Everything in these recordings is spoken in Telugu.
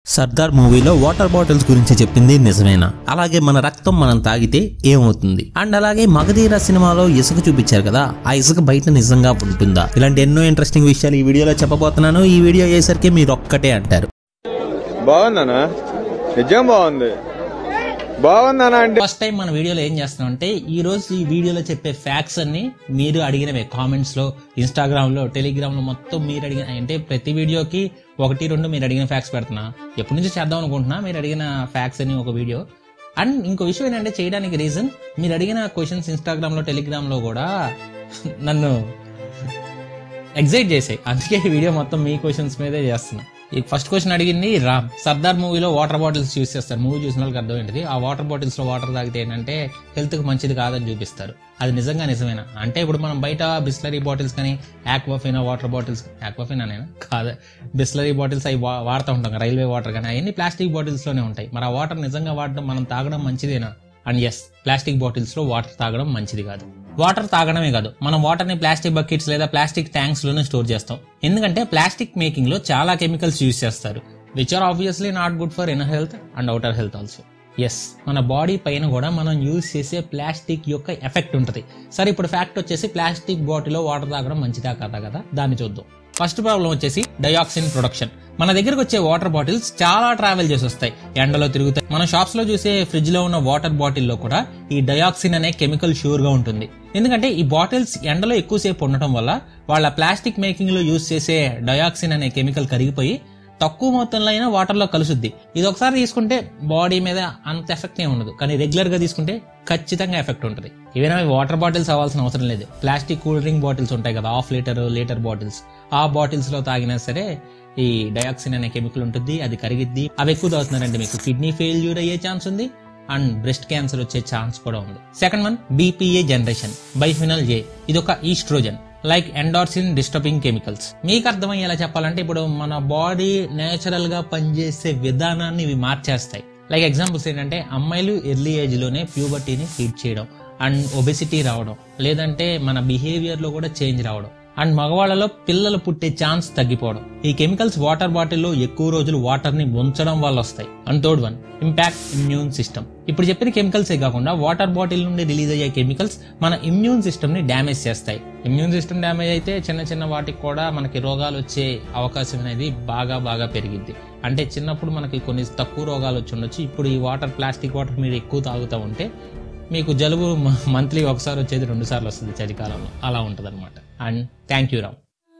సర్దార్ మూవీలో వాటర్ బాటిల్స్ గురించి చెప్పింది నిజమేనా అలాగే మన రక్తం మనం తాగితే ఏమవుతుంది అండ్ అలాగే మగధీర సినిమాలో ఇసుక చూపించారు కదా ఆ ఇసుక బయట నిజంగా ఉంటుందా ఇలాంటి ఎన్నో ఇంట్రెస్టింగ్ విషయాలు ఈ వీడియోలో చెప్పబోతున్నాను ఈ వీడియో అయ్యేసరికి మీరు ఒక్కటే అంటారు బాగుందనా నిజం బాగుంది బాగుందనా అంటే ఫస్ట్ టైం మన వీడియోలో ఏం చేస్తున్నాం అంటే ఈ రోజు ఈ వీడియోలో చెప్పే ఫ్యాక్ట్స్ అన్ని మీరు అడిగినవే కామెంట్స్ లో ఇన్స్టాగ్రామ్ లో టెలిగ్రామ్ లో మొత్తం మీరు అడిగిన అంటే ప్రతి వీడియోకి ఒకటి రెండు మీరు అడిగిన ఫ్యాక్ట్స్ పెడుతున్నా ఎప్పటి నుంచి చేద్దాం అనుకుంటున్నా మీరు అడిగిన ఫ్యాక్ట్స్ అని ఒక వీడియో అండ్ ఇంకో విషయం ఏంటంటే చేయడానికి రీజన్ మీరు అడిగిన క్వశ్చన్స్ ఇన్స్టాగ్రామ్ లో టెలిగ్రామ్ లో కూడా నన్ను ఎగ్జైట్ చేసాయి అందుకే ఈ వీడియో మొత్తం మీ క్వశ్చన్స్ మీదే చేస్తున్నా ఈ ఫస్ట్ క్వశ్చన్ అడిగింది రామ్ సర్దార్ మూవీలో వాటర్ బాటిల్స్ యూస్ చేస్తారు మూవీ చూసిన వాళ్ళకి అర్థం ఏంటిది ఆ వాటర్ బాటిల్స్ లో వాటర్ తాగితే ఏంటంటే హెల్త్ కి మంచిది కాదని చూపిస్తారు అది నిజంగా నిజమేనా అంటే ఇప్పుడు మనం బయట బిస్లరీ బాటిల్స్ కానీ ఆక్వాఫినా వాటర్ బాటిల్స్ ఆక్వాఫినా నేనా కాదు బిస్లరీ బాటిల్స్ అవి వా- వాడుతూ ఉంటాం కదా, రైల్వే వాటర్ కానీ అవన్నీ ప్లాస్టిక్ బాటిల్స్ లోనే ఉంటాయి మరి ఆ వాటర్ నిజంగా వాడడం మనం తాగడం మంచిదేనా అండ్ ఎస్ ప్లాస్టిక్ బాటిల్స్ లో వాటర్ తాగడం మంచిది కాదు వాటర్ తాగడమే కాదు మనం వాటర్ ని ప్లాస్టిక్ బకెట్స్ లేదా ప్లాస్టిక్ ట్యాంక్స్ లోనే స్టోర్ చేస్తాం ఎందుకంటే ప్లాస్టిక్ మేకింగ్ లో చాలా కెమికల్స్ యూజ్ చేస్తారు which are obviously not good for inner health and outer health also as మన బాడీ పైన కూడా మనం యూజ్ చేసే ప్లాస్టిక్ యొక్క ఎఫెక్ట్ ఉంటుంది సరే ఇప్పుడు ఫ్యాక్ట్ వచ్చేసి ప్లాస్టిక్ బాటిల్లో వాటర్ తాగడం మంచిదా కాదా కదా దాన్ని చూద్దాం ఫస్ట్ ప్రాబ్లం వచ్చేసి డయాక్సిన్ ప్రొడక్షన్ మన దగ్గరకు వచ్చే వాటర్ బాటిల్స్ చాలా ట్రావెల్ చేసి వస్తాయి ఎండలో తిరుగుతాయి మన షాప్స్ లో చూసే ఫ్రిడ్జ్ లో ఉన్న వాటర్ బాటిల్లో కూడా ఈ డయాక్సిన్ అనే కెమికల్ షూర్ గా ఉంటుంది ఎందుకంటే ఈ బాటిల్స్ ఎండలో ఎక్కువసేపు ఉండటం వల్ల వాళ్ళ ప్లాస్టిక్ మేకింగ్ లో యూజ్ చేసే డయాక్సిన్ అనే కెమికల్ కరిగిపోయి తక్కువ మొత్తంలో అయినా వాటర్ లో కలుసుద్ది ఇది ఒకసారి తీసుకుంటే బాడీ మీద అంత ఎఫెక్ట్ ఏమి ఉండదు కానీ రెగ్యులర్ గా తీసుకుంటే ఖచ్చితంగా ఎఫెక్ట్ ఉంటుంది ఏవైనా వాటర్ బాటిల్స్ అవ్వాల్సిన అవసరం లేదు ప్లాస్టిక్ కూల్ డ్రింక్ బాటిల్స్ ఉంటాయి కదా హాఫ్ లీటర్ లీటర్ బాటిల్స్ ఆ బాటిల్స్ లో తాగినా సరే ఈ డయాక్సిన్ అనే కెమికల్ ఉంటుంది అది కరిగిద్ది అవి ఎక్కువ తాగుతున్నారంటే మీకు కిడ్నీ ఫెయిల్యూర్ అయ్యే ఛాన్స్ ఉంది అండ్ బ్రెస్ట్ క్యాన్సర్ వచ్చే ఛాన్స్ కూడా ఉంది second one BPA generation bisphenol A ఇది ఒక oestrogen like endocrine disturbing chemicals మీకు అర్థమయ్యేలా చెప్పాలంటే ఇప్పుడు మన బాడీ నేచురల్ గా పనిచేసే విధానాన్ని ఇవి మార్చేస్తాయి లైక్ ఎగ్జాంపుల్స్ ఏంటంటే అమ్మాయిలు ఎర్లీ ఏజ్ లోనే ప్యూబర్టీని హీట్ చేయడం అండ్ ఒబెసిటీ రావడం లేదంటే మన బిహేవియర్ లో కూడా చేంజ్ రావడం అండ్ మగవాళ్ళలో పిల్లలు పుట్టే ఛాన్స్ తగ్గిపోవడం ఈ కెమికల్స్ వాటర్ బాటిల్లో ఎక్కువ రోజులు వాటర్ ని ఉంచడం వల్ల వస్తాయి and third one impact immune system ఇప్పుడు చెప్పిన కెమికల్సే కాకుండా వాటర్ బాటిల్ నుండి రిలీజ్ అయ్యే కెమికల్స్ మన ఇమ్యూన్ సిస్టమ్ ని డ్యామేజ్ చేస్తాయి ఇమ్యూన్ సిస్టమ్ డ్యామేజ్ అయితే చిన్న చిన్న వాటికి కూడా మనకి రోగాలు వచ్చే అవకాశం అనేది బాగా బాగా పెరిగిద్ది అంటే చిన్నప్పుడు మనకి కొన్ని తక్కువ రోగాలు వచ్చి ఉండొచ్చు ఇప్పుడు ఈ వాటర్ ప్లాస్టిక్ వాటర్ మీరు ఎక్కువ తాగుతూ ఉంటే మీకు జలుబు మంత్లీ ఒకసారి వచ్చేది రెండు సార్లు వస్తుంది చలికాలంలో అలా ఉంటుంది అనమాట అండ్ థ్యాంక్ యూ రామ్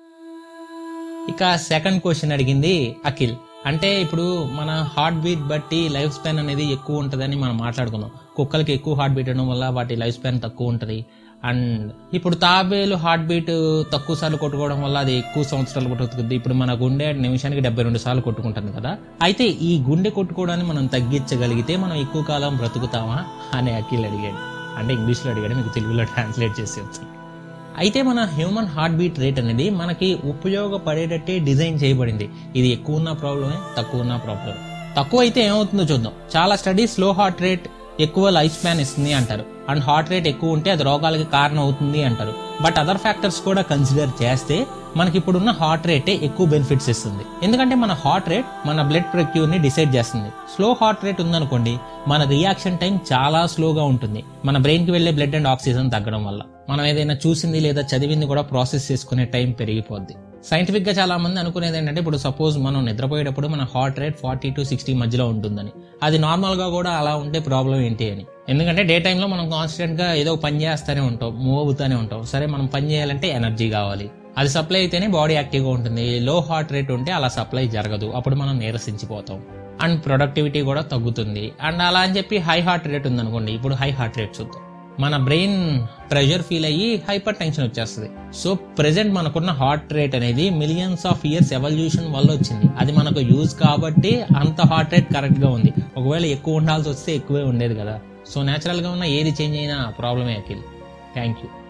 ఇక సెకండ్ క్వశ్చన్ అడిగింది అఖిల్ అంటే ఇప్పుడు మన హార్ట్ బీట్ బట్టి లైఫ్ స్పాన్ అనేది ఎక్కువ ఉంటుందని మనం మాట్లాడుకున్నాం కుక్కలకి ఎక్కువ హార్ట్ బీట్ ఉండడం వల్ల వాటి లైఫ్ స్పాన్ తక్కువ ఉంటుంది అండ్ ఇప్పుడు తాబేలు హార్ట్ బీట్ తక్కువ సార్లు కొట్టుకోవడం వల్ల అది ఎక్కువ సంవత్సరాలు కొట్టుకుంటుంది ఇప్పుడు మన గుండె నిమిషానికి డెబ్బై రెండు సార్లు కొట్టుకుంటుంది కదా అయితే ఈ గుండె కొట్టుకోవడాన్ని మనం తగ్గించగలిగితే మనం ఎక్కువ కాలం బ్రతుకుతామా అని అఖిల్ అడిగాడు అంటే ఇంగ్లీష్లో అడిగాడు మీకు తెలుగులో ట్రాన్స్లేట్ చేసి వచ్చి అయితే మన హ్యూమన్ హార్ట్ బీట్ రేట్ అనేది మనకి ఉపయోగపడేటట్టే డిజైన్ చేయబడింది ఇది ఎక్కువ ఉన్న ప్రాబ్లమే తక్కువ ఉన్న ప్రాబ్లం తక్కువ అయితే ఏమవుతుందో చూద్దాం చాలా స్టడీస్ లో హార్ట్ రేట్ ఎక్కువ లైఫ్ స్పాన్ ఇస్తుంది అంటారు అండ్ హార్ట్ రేట్ ఎక్కువ ఉంటే అది రోగాలకి కారణం అవుతుంది అంటారు బట్ అదర్ ఫ్యాక్టర్స్ కూడా కన్సిడర్ చేస్తే మనకి ఇప్పుడున్న హార్ట్ రేటే ఎక్కువ బెనిఫిట్స్ ఇస్తుంది ఎందుకంటే మన హార్ట్ రేట్ మన బ్లడ్ ప్రక్యూర్ ని డిసైడ్ చేస్తుంది స్లో హార్ట్ రేట్ ఉందనుకోండి మన రియాక్షన్ టైం చాలా స్లోగా ఉంటుంది మన బ్రెయిన్ కి వెళ్లే బ్లడ్ అండ్ ఆక్సిజన్ తగ్గడం వల్ల మనం ఏదైనా చూసింది లేదా చదివింది కూడా ప్రాసెస్ చేసుకునే టైం పెరిగిపోద్ది సైంటిఫిక్ గా చాలా మంది అనుకునేది ఏంటంటే ఇప్పుడు సపోజ్ మనం నిద్రపోయేటప్పుడు మన heart rate forty to sixty మధ్యలో ఉంటుందని అది నార్మల్ గా కూడా అలా ఉంటే ప్రాబ్లం ఏంటి అని ఎందుకంటే డే టైంలో మనం కాన్స్టెంట్ గా ఏదో ఒక పని చేస్తూనే ఉంటాం మూవ్ అవుతూనే ఉంటాం సరే మనం పని చేయాలంటే ఎనర్జీ కావాలి అది సప్లై అయితేనే బాడీ యాక్టివ్గా ఉంటుంది లో హార్ట్ రేట్ ఉంటే అలా సప్లై జరగదు అప్పుడు మనం నీరసించిపోతాం అండ్ ప్రొడక్టివిటీ కూడా తగ్గుతుంది అండ్ అలా అని చెప్పి హై హార్ట్ రేట్ ఉందనుకోండి ఇప్పుడు హై హార్ట్ రేట్ చూద్దాం మన బ్రెయిన్ ప్రెషర్ ఫీల్ అయ్యి హైపర్ టెన్షన్ వచ్చేస్తుంది సో ప్రెసెంట్ మనకున్న హార్ట్ రేట్ అనేది మిలియన్స్ ఆఫ్ ఇయర్స్ ఎవల్యూషన్ వల్ల వచ్చింది అది మనకు యూజ్ కాబట్టి అంత హార్ట్ రేట్ కరెక్ట్ గా ఉంది ఒకవేళ ఎక్కువ ఉండాల్సి వస్తే ఎక్కువే ఉండేది కదా సో నేచురల్ గా ఉన్న ఏది చేంజ్ అయినా ప్రాబ్లమే అఖిల్ థ్యాంక్ యూ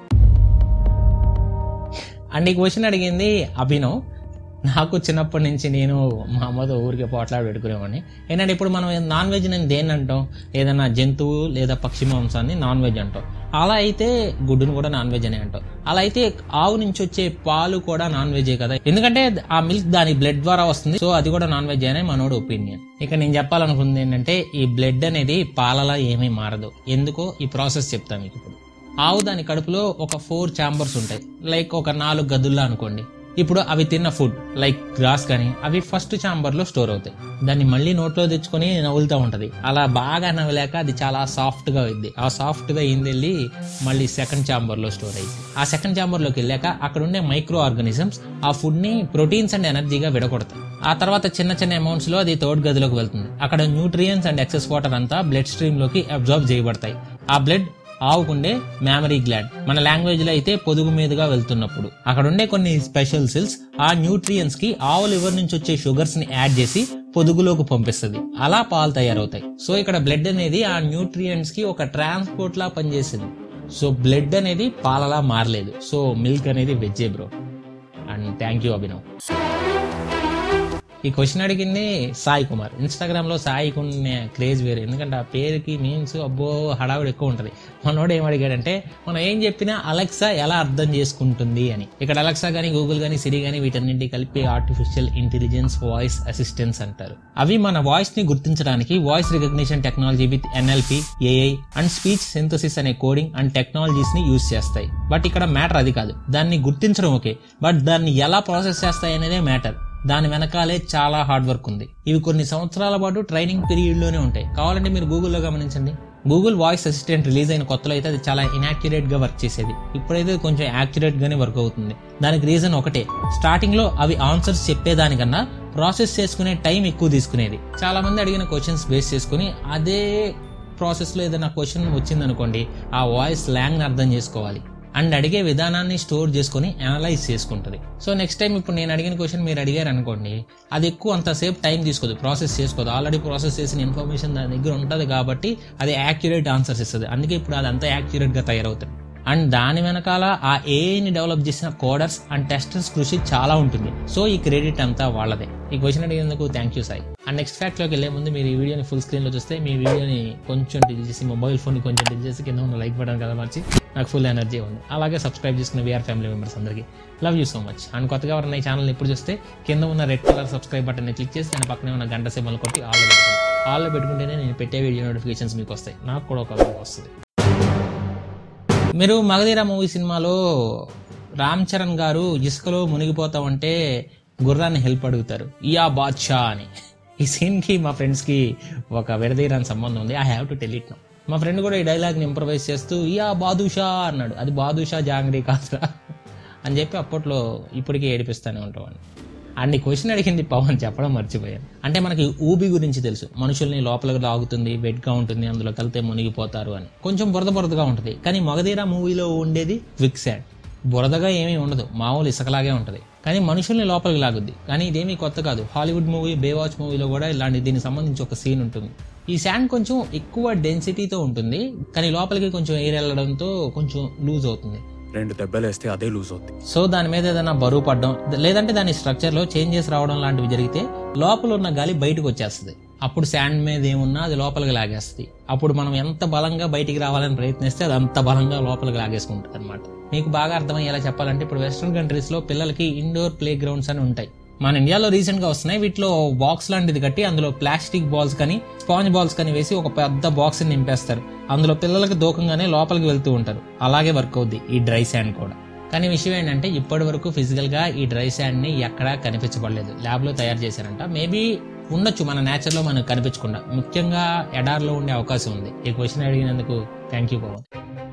అండ్ ఈ క్వశ్చన్ అడిగింది అభినవ్ నాకు చిన్నప్పటి నుంచి నేను మా అమ్మతో ఊరికే పోట్లాడి పెట్టుకునేవాడిని ఏంటంటే ఇప్పుడు మనం నాన్ వెజ్ నేను దేన్ని అంటాం ఏదైనా జంతువు లేదా పక్షి మాంసాన్ని నాన్ వెజ్ అంటాం అలా అయితే గుడ్డును కూడా నాన్ వెజ్ అనే అంటాం అలా అయితే ఆవు నుంచి వచ్చే పాలు కూడా నాన్ వెజే కదా ఎందుకంటే ఆ మిల్క్ దాని బ్లడ్ ద్వారా వస్తుంది సో అది కూడా నాన్ వెజ్ అనే మనోడు ఒపీనియన్ ఇక నేను చెప్పాలనుకుంది ఏంటంటే ఈ బ్లడ్ అనేది పాలలా ఏమీ మారదు ఎందుకో ఈ ప్రాసెస్ చెప్తాను మీకు ఇప్పుడు ఆవు దాని కడుపులో ఒక ఫోర్ ఛాంబర్స్ ఉంటాయి లైక్ ఒక నాలుగు గదుల్లో అనుకోండి ఇప్పుడు అవి తిన్న ఫుడ్ లైక్ గ్రాస్ కానీ అవి ఫస్ట్ ఛాంబర్ లో స్టోర్ అవుతాయి దాన్ని మళ్ళీ నోట్లో తెచ్చుకొని నవ్వులుతూ ఉంటది అలా బాగా నవ్వలేక అది చాలా సాఫ్ట్ గా అయింది ఆ సాఫ్ట్ గా అయింది వెళ్ళి మళ్ళీ సెకండ్ ఛాంబర్ లో స్టోర్ అయింది ఆ సెకండ్ ఛాంబర్ లోకి వెళ్ళాక అక్కడ ఉండే మైక్రో ఆర్గానిజమ్స్ ఆ ఫుడ్ ని ప్రోటీన్స్ అండ్ ఎనర్జీగా విడగొడతాయి ఆ తర్వాత చిన్న చిన్న అమౌంట్స్ లో అది థర్డ్ గదిలోకి వెళ్తుంది అక్కడ న్యూట్రియన్స్ అండ్ ఎక్సెస్ వాటర్ అంతా బ్లడ్ స్ట్రీమ్ లోకి అబ్జర్వ్ చేయబడతాయి ఆ బ్లడ్ ఆవుకుండే మెమరీ గ్లాండ్ మన లాంగ్వేజ్ లో అయితే పొదుగు మీదుగా వెళ్తున్నప్పుడు అక్కడ ఉండే కొన్ని స్పెషల్ సెల్స్ ఆ న్యూట్రియన్స్ కి ఆవు లివర్ నుంచి వచ్చే షుగర్స్ ని యాడ్ చేసి పొదుగులోకి పంపిస్తుంది అలా పాలు తయారవుతాయి సో ఇక్కడ బ్లడ్ అనేది ఆ న్యూట్రియంట్స్ కి ఒక ట్రాన్స్పోర్ట్ లా పనిచేసింది సో బ్లడ్ అనేది పాలలా మారలేదు సో మిల్క్ అనేది వెజ్జే bro and thank you Abhinav ఈ క్వశ్చన్ అడిగింది సాయి కుమార్ ఇన్స్టాగ్రామ్ లో సాయికి ఉన్న క్రేజ్ వేరు ఎందుకంటే ఆ పేరుకి మీన్స్ అబ్బో హడావుడి ఎక్కువ ఉంటది మనోడు ఏం అడిగాడంటే మనం ఏం చెప్పినా అలెక్సా ఎలా అర్థం చేసుకుంటుంది అని ఇక్కడ అలెక్సా గానీ గూగుల్ గానీ సిరి గానీ వీటన్నింటి కలిపి ఆర్టిఫిషియల్ ఇంటెలిజెన్స్ వాయిస్ అసిస్టెన్స్ అంటారు అవి మన వాయిస్ ని గుర్తించడానికి voice recognition technology with NLP AI and speech synthesis అనే కోడింగ్ అండ్ టెక్నాలజీస్ ని యూస్ చేస్తాయి బట్ ఇక్కడ మ్యాటర్ అది కాదు దాన్ని గుర్తించడం ఓకే బట్ దాన్ని ఎలా ప్రాసెస్ చేస్తాయి అనేదే మ్యాటర్ దాని వెనకాలే చాలా హార్డ్ వర్క్ ఉంది ఇవి కొన్ని సంవత్సరాల పాటు ట్రైనింగ్ పీరియడ్ లోనే ఉంటాయి కావాలంటే మీరు గూగుల్లో గమనించండి గూగుల్ వాయిస్ అసిస్టెంట్ రిలీజ్ అయిన కొత్తలో అయితే అది చాలా ఇనాక్యురేట్ గా వర్క్ చేసేది ఇప్పుడైతే అది కొంచెం యాక్యురేట్ గానే వర్క్ అవుతుంది దానికి రీజన్ ఒకటే స్టార్టింగ్ లో అవి ఆన్సర్స్ చెప్పేదానికన్నా ప్రాసెస్ చేసుకునే టైం ఎక్కువ తీసుకునేది చాలా మంది అడిగిన క్వశ్చన్స్ బేస్ చేసుకుని అదే ప్రాసెస్ లో ఏదైనా క్వశ్చన్ వచ్చిందనుకోండి ఆ వాయిస్ లాంగ్ అర్థం చేసుకోవాలి అండ్ అడిగే విధానాన్ని స్టోర్ చేసుకొని అనలైజ్ చేసుకుంటుంది సో నెక్స్ట్ టైం ఇప్పుడు నేను అడిగిన క్వశ్చన్ మీరు అడిగారు అనుకోండి అది ఎక్కువ అంతసేపు టైం తీసుకోదు ప్రాసెస్ చేసుకోదు ఆల్రెడీ ప్రాసెస్ చేసిన ఇన్ఫర్మేషన్ దాని దగ్గర ఉంటుంది కాబట్టి అది యాక్యురేట్ ఆన్సర్స్ ఇస్తుంది అందుకే ఇప్పుడు అది అంతా యాక్యురేట్ గా తయారవుతుంది అండ్ దాని వెనకాల ఆ ఏఐని డెవలప్ చేసిన కోడర్స్ అండ్ టెస్టర్స్ కృషి చాలా ఉంటుంది సో ఈ క్రెడిట్ అంతా వాళ్ళదే ఈ క్వశ్చన్ అడిగేందుకు thank you Sai and next fact లోకి వెళ్లే ముందు మీరు ఈ వీడియోని ఫుల్ స్క్రీన్ లో చూస్తే మీ వీడియోని కొంచెం డిల్ చేసి మొబైల్ ఫోన్ ని కొంచెం డిల్ చేసి కింద ఉన్న లైక్ బటన్ కదా మార్చి నాకు ఫుల్ ఎనర్జీ ఉంది అలాగే సబ్స్క్రైబ్ చేసుకున్న వీఆర్ ఫ్యామిలీ మెంబర్స్ అందరికీ love you so much and కొత్తగా ఎవరైనా ఈ ఛానల్ ఎప్పుడు చూస్తే కింద ఉన్న రెడ్ కలర్ సబ్స్క్రైబ్ బటన్ ని క్లిక్ చేసి దాని పక్కనే ఉన్న గంట సింబల్ కొట్టి ఆల్ పెట్టుకోండి ఆల్ పెట్టుకుంటేనే నేను పెట్టే వీడియో నోటిఫికేషన్స్ మీకు వస్తాయి నాకు కూడా ఒక వీడియో వస్తుంది మీరు మగధీర మూవీ సినిమాలో రామ్ చరణ్ గారు ఇసుకలో మునిగిపోతామంటే గుర్రాన్ని హెల్ప్ అడుగుతారు ఇయా బాద్షా అని ఈ సీన్ కి మా ఫ్రెండ్స్ కి ఒక విడదీరాని సంబంధం ఉంది I have to tell it no మా ఫ్రెండ్ కూడా ఈ డైలాగ్ ని ఇంప్రవైజ్ చేస్తూ ఇయా బాదుషా అన్నాడు అది బాదుషా జాంగ్రీ కాదురా అని చెప్పి అప్పట్లో ఇప్పటికీ ఏడిపిస్తానే ఉంటామని అండ్ ఈ క్వశ్చన్ అడిగింది పవన్ చెప్పడం మర్చిపోయాను అంటే మనకి ఊబి గురించి తెలుసు మనుషుల్ని లోపలికి లాగుతుంది వెట్గా ఉంటుంది అందులో కలితే మునిగిపోతారు అని కొంచెం బురద బురదగా ఉంటుంది కానీ మగధీర మూవీలో ఉండేది క్విక్ శాండ్ బురదగా ఏమీ ఉండదు మామూలు ఇసుకలాగే ఉంటుంది కానీ మనుషుల్ని లోపలికి లాగుద్ది కానీ ఇదేమీ కొత్త కాదు హాలీవుడ్ మూవీ బేవాచ్ మూవీలో కూడా ఇలాంటి దీనికి సంబంధించి ఒక సీన్ ఉంటుంది ఈ శాండ్ కొంచెం ఎక్కువ డెన్సిటీతో ఉంటుంది కానీ లోపలికి కొంచెం ఎయిర్ వెళ్ళడంతో కొంచెం లూజ్ అవుతుంది రెండు దెబ్బలేస్తే అదే లూజ్ అవుద్ది సో దాని మీద ఏదైనా బరువు పడడం లేదంటే దాని స్ట్రక్చర్ లో చేంజెస్ రావడం లాంటివి జరిగితే లోపల ఉన్న గాలి బయటకు వచ్చేస్తుంది అప్పుడు శాండ్ మీద ఏమున్నా అది లోపలికి లాగేస్తుంది అప్పుడు మనం ఎంత బలంగా బయటికి రావాలని ప్రయత్నిస్తే అది అంత బలంగా లోపలికి లాగేసుకుంటుంది అనమాట మీకు బాగా అర్థమయ్యేలా చెప్పాలంటే ఇప్పుడు వెస్ట్రన్ కంట్రీస్ లో పిల్లలకి ఇండోర్ ప్లే గ్రౌండ్స్ అని ఉంటాయి మన ఇండియాలో రీసెంట్ గా వస్తున్నాయి వీటిలో బాక్స్ లాంటిది కట్టి అందులో ప్లాస్టిక్ బాల్స్ కానీ స్పాంజ్ బాల్స్ కానీ వేసి ఒక పెద్ద బాక్స్ ని నింపేస్తారు అందులో పిల్లలకి దూకంగానే లోపలికి వెళ్తూ ఉంటారు అలాగే వర్క్ అవుద్ది ఈ డ్రై శాండ్ కూడా కానీ విషయం ఏంటంటే ఇప్పటి వరకు ఫిజికల్ గా ఈ డ్రై శాండ్ ని ఎక్కడా కనిపించబడలేదు ల్యాబ్ లో తయారు చేశారంట మేబీ ఉండొచ్చు మన నేచర్ లో మనకు కనిపించకుండా ముఖ్యంగా ఎడార్లో ఉండే అవకాశం ఉంది ఈ క్వశ్చన్ అడిగినందుకు థ్యాంక్ యూ పవన్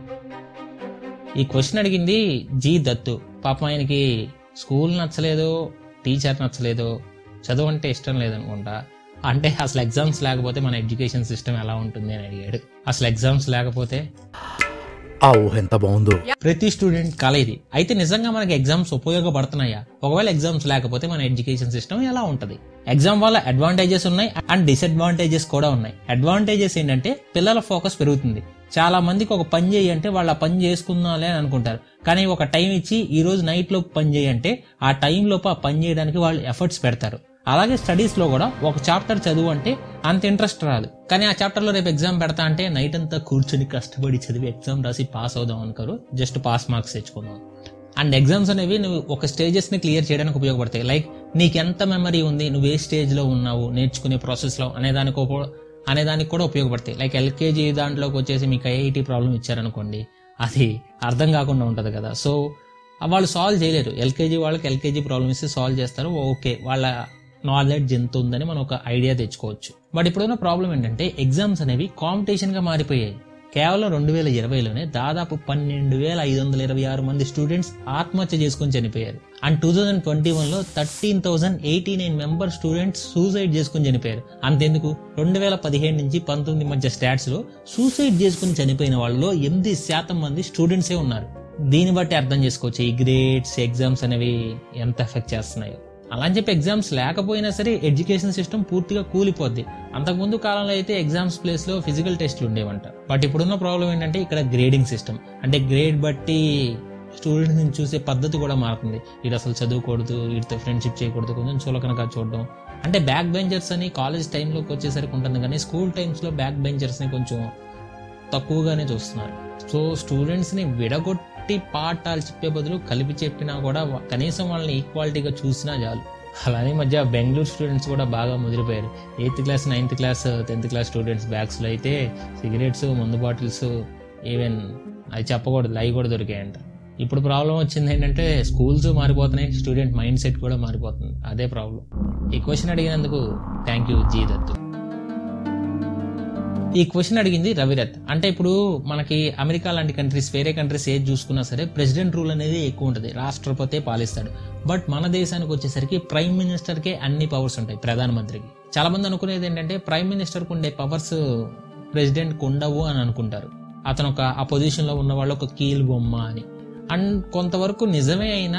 ఈ క్వశ్చన్ అడిగింది జీ దత్తు పాపం ఆయనకి స్కూల్ నచ్చలేదు టీచర్ నచ్చలేదు చదువు అంటే ఇష్టం లేదనుకుంటా అంటే అసలు ఎగ్జామ్స్ లేకపోతే మన ఎడ్యుకేషన్ సిస్టమ్ ఎలా ఉంటుంది అని అడిగాడు అసలు ఎగ్జామ్స్ లేకపోతే ఆ ఊహ ఎంత బాగుందో ప్రతి స్టూడెంట్ కల ఇది అయితే నిజంగా మనకి ఎగ్జామ్స్ ఉపయోగపడుతున్నాయా ఒకవేళ ఎగ్జామ్స్ లేకపోతే మన ఎడ్యుకేషన్ సిస్టమ్ ఎలా ఉంటది ఎగ్జామ్ వల్ల అడ్వాంటేజెస్ ఉన్నాయి అండ్ డిసడ్వాంటేజెస్ కూడా ఉన్నాయి అడ్వాంటేజెస్ ఏంటంటే పిల్లల ఫోకస్ పెరుగుతుంది చాలా మందికి ఒక పని చేయి అంటే వాళ్ళు ఆ పని చేసుకుందాంలే అని అనుకుంటారు కానీ ఒక టైం ఇచ్చి ఈ రోజు నైట్ లోపు పని చేయంటే ఆ టైం లోపు ఆ పని చేయడానికి వాళ్ళు ఎఫర్ట్స్ పెడతారు అలాగే స్టడీస్ లో కూడా ఒక చాప్టర్ చదువు అంటే అంత ఇంట్రెస్ట్ రాదు కానీ ఆ చాప్టర్లో రేపు ఎగ్జామ్ పెడతా అంటే నైట్ అంతా కూర్చొని కష్టపడి చదివి ఎగ్జామ్ రాసి పాస్ అవుదాం అనుకోరు జస్ట్ పాస్ మార్క్స్ తెచ్చుకుందాం అండ్ ఎగ్జామ్స్ అనేవి నువ్వు ఒక స్టేజెస్ ని క్లియర్ చేయడానికి ఉపయోగపడతాయి లైక్ నీకు ఎంత మెమరీ ఉంది నువ్వు ఏ స్టేజ్ లో ఉన్నావు నేర్చుకునే ప్రాసెస్ లో అనే దానికి ఉప- అనే దానికి కూడా ఉపయోగపడతాయి లైక్ ఎల్కేజీ దాంట్లోకి వచ్చేసి మీకు ఐఐటి ప్రాబ్లం ఇచ్చారనుకోండి అది అర్థం కాకుండా ఉంటది కదా సో వాళ్ళు సాల్వ్ చేయలేరు ఎల్కేజీ వాళ్ళకి ఎల్కేజీ ప్రాబ్లమ్ ఇస్తే సాల్వ్ చేస్తారు ఓకే వాళ్ళ నాలెడ్జ్ ఎంత ఉందని మనం ఒక ఐడియా తెచ్చుకోవచ్చు బట్ ఇప్పుడున్న ప్రాబ్లం ఏంటంటే ఎగ్జామ్స్ అనేవి కాంపిటీషన్ గా మారిపోయాయి కేవలం రెండు వేల ఇరవైలోనే దాదాపు పన్నెండు వేల ఐదు వందల ఇరవై ఆరు మంది స్టూడెంట్స్ ఆత్మహత్య చేసుకుని చనిపోయారు and two thousand twenty one లో thirteen thousand eighty nine member students suicide చేసుకుని చనిపోయారు అంతెందుకు రెండు వేల పదిహేడు నుంచి పంతొమ్మిది మధ్య స్టాట్స్ లో సూసైడ్ చేసుకుని చనిపోయిన వాళ్ళలో ఎనిమిది శాతం మంది స్టూడెంట్సే ఉన్నారు దీన్ని బట్టి అర్థం చేసుకోవచ్చు ఈ గ్రేడ్స్ ఎగ్జామ్స్ అనేవి ఎంత ఎఫెక్ట్ చేస్తున్నాయో అలా అని చెప్పి ఎగ్జామ్స్ లేకపోయినా సరే ఎడ్యుకేషన్ సిస్టమ్ పూర్తిగా కూలిపోద్ది అంతకుముందు కాలంలో అయితే ఎగ్జామ్స్ ప్లేస్ లో ఫిజికల్ టెస్ట్లు ఉండేవంట బట్ ఇప్పుడున్న ప్రాబ్లం ఏంటంటే ఇక్కడ గ్రేడింగ్ సిస్టమ్ అంటే గ్రేడ్ బట్టి స్టూడెంట్స్ ని చూసే పద్ధతి కూడా మారుతుంది వీడు అసలు చదువుకూడదు వీటితో ఫ్రెండ్షిప్ చేయకూడదు కొంచెం చులకనగా చూడడం అంటే బ్యాక్ బెంచర్స్ అని కాలేజ్ టైంలోకి వచ్చేసరికి ఉంటుంది కానీ స్కూల్ టైమ్స్ లో బ్యాక్ బెంచర్స్ ని కొంచెం తక్కువగానే చూస్తున్నారు సో స్టూడెంట్స్ ని విడగొట్టి పాఠాలు చెప్పే బదులు కలిపి చెప్పినా కూడా వా- కనీసం వాళ్ళని ఈక్వాలిటీగా చూసినా చాలు అలానే ఈ మధ్య బెంగళూరు స్టూడెంట్స్ కూడా బాగా ముదిరిపోయారు eighth class ninth class tenth class students bags లో అయితే సిగరెట్స్ మందు బాటిల్స్ ఈవెన్ అది చెప్పకూడదు అవి కూడా దొరికాయంట ఇప్పుడు ప్రాబ్లం వచ్చింది ఏంటంటే స్కూల్స్ మారిపోతున్నాయి స్టూడెంట్ మైండ్ సెట్ కూడా మారిపోతుంది అదే ప్రాబ్లం ఈ క్వశ్చన్ అడిగినందుకు థ్యాంక్ యూ జీ దత్తు ఈ క్వశ్చన్ అడిగింది రవిరత్ అంటే ఇప్పుడు మనకి అమెరికా లాంటి కంట్రీస్ వేరే కంట్రీస్ ఏది చూసుకున్నా సరే ప్రెసిడెంట్ రూల్ అనేది ఎక్కువ ఉంటుంది రాష్ట్రపతి పాలిస్తాడు బట్ మన దేశానికి వచ్చేసరికి ప్రైమ్ మినిస్టర్ కే అన్ని పవర్స్ ఉంటాయి ప్రధానమంత్రికి చాలా మంది అనుకునేది ఏంటంటే ప్రైమ్ మినిస్టర్ కు ఉండే పవర్స్ ప్రెసిడెంట్ కు ఉండవు అని అనుకుంటారు అతను ఒక ఆ పొజిషన్ లో ఉన్న వాళ్ళు ఒక కీల్ బొమ్మ అని అండ్ కొంతవరకు నిజమే అయినా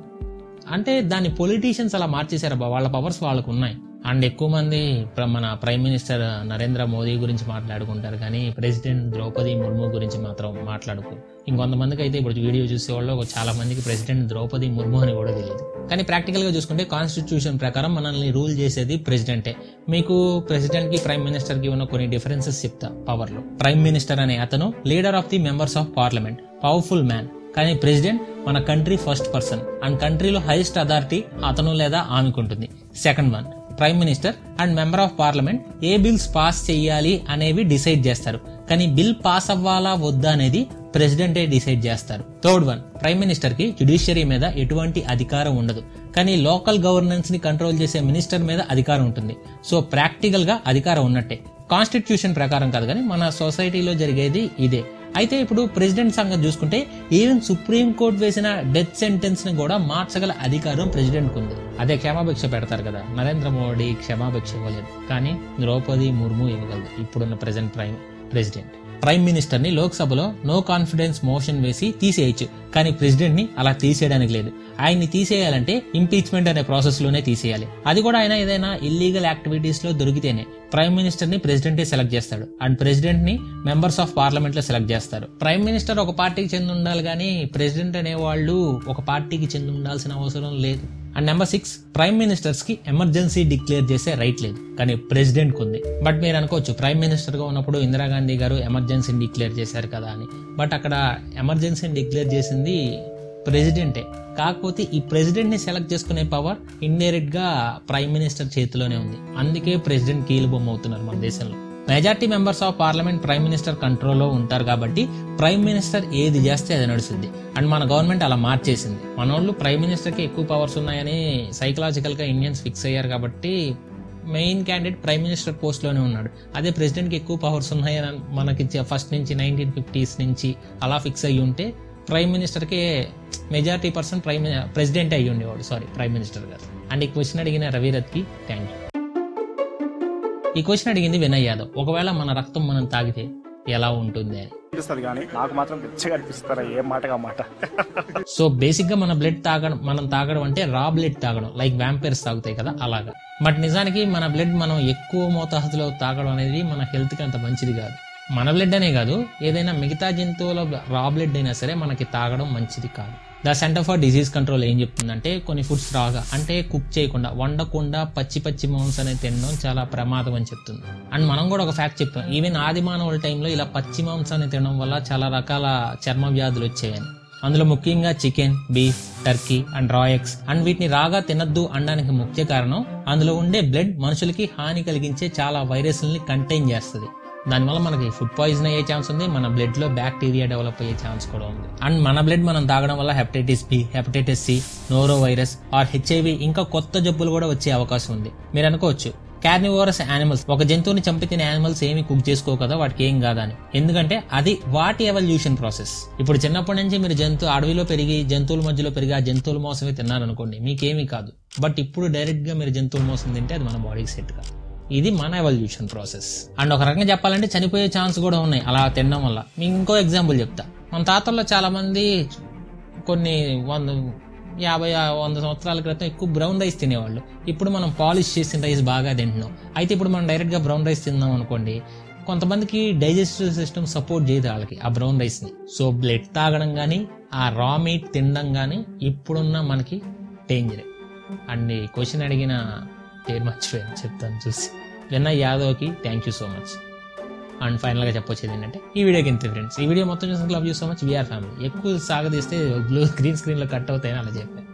అంటే దాన్ని పొలిటీషియన్స్ అలా మార్చేశారు అబ్బా వాళ్ళ పవర్స్ వాళ్ళకు ఉన్నాయి అండ్ ఎక్కువ మంది ప్ర- మన ప్రైమ్ మినిస్టర్ నరేంద్ర మోదీ గురించి మాట్లాడుకుంటారు కానీ ప్రెసిడెంట్ ద్రౌపది ముర్ము గురించి మాత్రం మాట్లాడుకోరు ఇంకొంతమందికి అయితే ఇప్పుడు వీడియో చూసే వాళ్ళు చాలా మందికి ప్రెసిడెంట్ ద్రౌపది ముర్ము అని కూడా తెలియదు కానీ ప్రాక్టికల్ గా చూసుకుంటే కాన్స్టిట్యూషన్ ప్రకారం మనల్ని రూల్ చేసేది ప్రెసిడెంటే మీకు ప్రెసిడెంట్ కి ప్రైమ్ మినిస్టర్ కి ఉన్న కొన్ని డిఫరెన్సెస్ చెప్తా పవర్ లో ప్రైమ్ మినిస్టర్ అనే అతను leader of the members of parliament powerful man కానీ ప్రెసిడెంట్ మన కంట్రీ ఫస్ట్ పర్సన్ అండ్ కంట్రీలో హైయెస్ట్ అథారిటీ అతను లేదా ఆమెకు ఉంటుంది second one prime minister and member of parliament ఏ బిల్స్ పాస్ చేయాలి అనేవి డిసైడ్ చేస్తారు కానీ బిల్ పాస్ అవ్వాలా వద్దా అనేది ప్రెసిడెంటే డిసైడ్ చేస్తారు థర్డ్ వన్ ప్రైమ్ మినిస్టర్ కి జ్యుడిషియరీ మీద ఎటువంటి అధికారం ఉండదు కానీ లోకల్ గవర్నెన్స్ ని కంట్రోల్ చేసే మినిస్టర్ మీద అధికారం ఉంటుంది సో ప్రాక్టికల్ గా అధికారం ఉన్నట్టే కాన్స్టిట్యూషన్ ప్రకారం కాదు కానీ మన సొసైటీలో జరిగేది ఇదే అయితే ఇప్పుడు ప్రెసిడెంట్ సంగతి చూసుకుంటే ఈవెన్ సుప్రీం కోర్టు వేసిన డెత్ సెంటెన్స్ ని కూడా మార్చగల అధికారం ప్రెసిడెంట్ ఉంది అదే క్షమాభిక్ష పెడతారు కదా నరేంద్ర మోడీ క్షమాభిక్ష ఇవ్వలేదు కానీ ద్రౌపది ముర్ము ఇవ్వగలదు ఇప్పుడున్న president prime president prime minister ని లోక్సభలో నో కాన్ఫిడెన్స్ మోషన్ వేసి తీసేయచ్చు కానీ ప్రెసిడెంట్ ని అలా తీసేయడానికి లేదు ఆయన్ని తీసేయాలంటే ఇంపీచ్మెంట్ అనే ప్రాసెస్ లోనే తీసేయాలి అది కూడా ఆయన ఏదైనా ఇల్లీగల్ యాక్టివిటీస్ లో దొరికితేనే ప్రైమ్ మినిస్టర్ ని ప్రెసిడెంటే సెలెక్ట్ చేస్తాడు అండ్ ప్రెసిడెంట్ ని మెంబర్స్ ఆఫ్ పార్లమెంట్ లో సెలెక్ట్ చేస్తారు ప్రైమ్ మినిస్టర్ ఒక పార్టీకి చెంది ఉండాలి కానీ ప్రెసిడెంట్ అనేవాళ్ళు ఒక పార్టీకి చెంది ఉండాల్సిన అవసరం లేదు and number six prime ministers కి ఎమర్జెన్సీ డిక్లేర్ చేసే రైట్ లేదు కానీ ప్రెసిడెంట్ కు ఉంది బట్ మీరు అనుకోవచ్చు ప్రైమ్ మినిస్టర్ గా ఉన్నప్పుడు ఇందిరాగాంధీ గారు ఎమర్జెన్సీని డిక్లేర్ చేశారు కదా అని బట్ అక్కడ ఎమర్జెన్సీని డిక్లేర్ చేసింది ప్రెసిడెంటే కాకపోతే ఈ ప్రెసిడెంట్ ని సెలెక్ట్ చేసుకునే పవర్ ఇండైరెక్ట్ గా ప్రైమ్ మినిస్టర్ చేతిలోనే ఉంది అందుకే ప్రెసిడెంట్ కీలు బొమ్మ అవుతున్నారు మన దేశంలో majority members of parliament prime minister కంట్రోల్లో ఉంటారు కాబట్టి ప్రైమ్ మినిస్టర్ ఏది చేస్తే అది నడుస్తుంది అండ్ మన గవర్నమెంట్ అలా మార్చేసింది మన వాళ్ళు ప్రైమ్ మినిస్టర్కి ఎక్కువ పవర్స్ ఉన్నాయని సైకలాజికల్ గా ఇండియన్స్ ఫిక్స్ అయ్యారు కాబట్టి main candidate prime minister post లోనే ఉన్నాడు అదే ప్రెసిడెంట్ కి ఎక్కువ పవర్స్ ఉన్నాయని మనకి ఫస్ట్ నుంచి నైన్టీన్ ఫిఫ్టీస్ నుంచి అలా ఫిక్స్ అయ్యి ఉంటే ప్రైమ్ మినిస్టర్ కి మెజారిటీ పర్సన్ ప్రైమ్ ప్రెసిడెంట్ అయ్యి ఉండేవాడు సారీ ప్రైమ్ మినిస్టర్ గారు అండ్ ఈ క్వశ్చన్ అడిగిన రవిరత్ కి థ్యాంక్ యూ ఈ క్వశ్చన్ అడిగింది వినయ్ యాదవ్ ఒకవేళ మన రక్తం మనం తాగితే ఎలా ఉంటుంది అని అనిపిస్తుంది కానీ నాకు మాత్రం పిచ్చగా అనిపిస్తారా ఏ మాటగా మాట సో బేసిక్ గా మన బ్లడ్ తాగడం మనం తాగడం అంటే రా బ్లడ్ తాగడం లైక్ వ్యాంపైర్స్ తాగుతాయి కదా అలాగా బట్ నిజానికి మన బ్లడ్ మనం ఎక్కువ మోతాదులో తాగడం అనేది మన హెల్త్ కి అంత మంచిది కాదు మన బ్లడ్ అనే కాదు ఏదైనా మిగతా జంతువుల రా బ్లడ్ అయినా సరే మనకి తాగడం మంచిది కాదు the center for disease control ఏం చెప్తుందంటే కొన్ని ఫుడ్స్ రాగా అంటే కుక్ చేయకుండా వండకుండా పచ్చి పచ్చి మాంసాన్ని తినడం చాలా ప్రమాదం అని చెప్తుంది అండ్ మనం కూడా ఒక ఫ్యాక్ట్ చెప్తాం ఈవెన్ ఆది మానవుల టైంలో ఇలా పచ్చి మాంసాన్ని తినడం వల్ల చాలా రకాల చర్మ వ్యాధులు వచ్చాయని అందులో ముఖ్యంగా chicken beef turkey and raw eggs and వీటిని రాగా తినద్దు అనడానికి ముఖ్య కారణం అందులో ఉండే బ్లడ్ మనుషులకి హాని కలిగించే చాలా వైరస్లని కంటైన్ చేస్తుంది దానివల్ల మనకి ఫుడ్ పాయిజన్ అయ్యే ఛాన్స్ ఉంది మన బ్లడ్ లో బ్యాక్టీరియా డెవలప్ అయ్యే ఛాన్స్ కూడా ఉంది అండ్ మన బ్లడ్ మనం తాగడం వల్ల hepatitis B hepatitis C norovirus or HIV ఇంకా కొత్త జబ్బులు కూడా వచ్చే అవకాశం ఉంది మీరు అనుకోవచ్చు కార్నివోరస్ యానిమల్స్ ఒక జంతువుని చంపి తినే యానిమల్స్ ఏమి కుక్ చేసుకో కదా వాటికి ఏం కాదని ఎందుకంటే అది వాటి ఎవల్యూషన్ ప్రాసెస్ ఇప్పుడు చిన్నప్పటి నుంచి మీరు జంతు అడవిలో పెరిగి జంతువుల మధ్యలో పెరిగి ఆ జంతువుల మోసమే తిన్నారనుకోండి మీకేమీ కాదు బట్ ఇప్పుడు డైరెక్ట్ గా మీరు జంతువుల మోసం తింటే అది మన బాడీకి సెట్ కాదు ఇది మన ఎవల్యూషన్ ప్రాసెస్ అండ్ ఒక రకంగా చెప్పాలంటే చనిపోయే ఛాన్స్ కూడా ఉన్నాయి అలా తినడం వల్ల మీకు ఇంకో ఎగ్జాంపుల్ చెప్తా మన తాతల్లో చాలా మంది కొన్ని వంద యాభై ఆ వంద సంవత్సరాల క్రితం ఎక్కువ బ్రౌన్ రైస్ తినేవాళ్ళు ఇప్పుడు మనం పాలిష్ చేసిన రైస్ బాగా తింటున్నాం అయితే ఇప్పుడు మనం డైరెక్ట్గా బ్రౌన్ రైస్ తిందాం అనుకోండి కొంతమందికి డైజెస్టివ్ సిస్టమ్ సపోర్ట్ చేయదు వాళ్ళకి ఆ బ్రౌన్ రైస్ని సో బ్లడ్ తాగడం కానీ ఆ రా మీట్ తినడం కానీ ఇప్పుడున్న మనకి డేంజరే అండ్ ఈ క్వశ్చన్ అడిగిన పేరు మర్చిపోయాను చెప్తాను చూసి వినయ్ యాదవ్కి thank you so much and ఫైనల్గా చెప్పొచ్చేది ఏంటంటే ఈ వీడియోకి ఇంత ఫ్రెండ్స్ ఈ వీడియో మొత్తం చూసిన love you so much VR family ఎక్కువ సాగదీస్తే బ్లూ గ్రీన్ స్క్రీన్లో కట్ అవుతాయని అలా చెప్పాను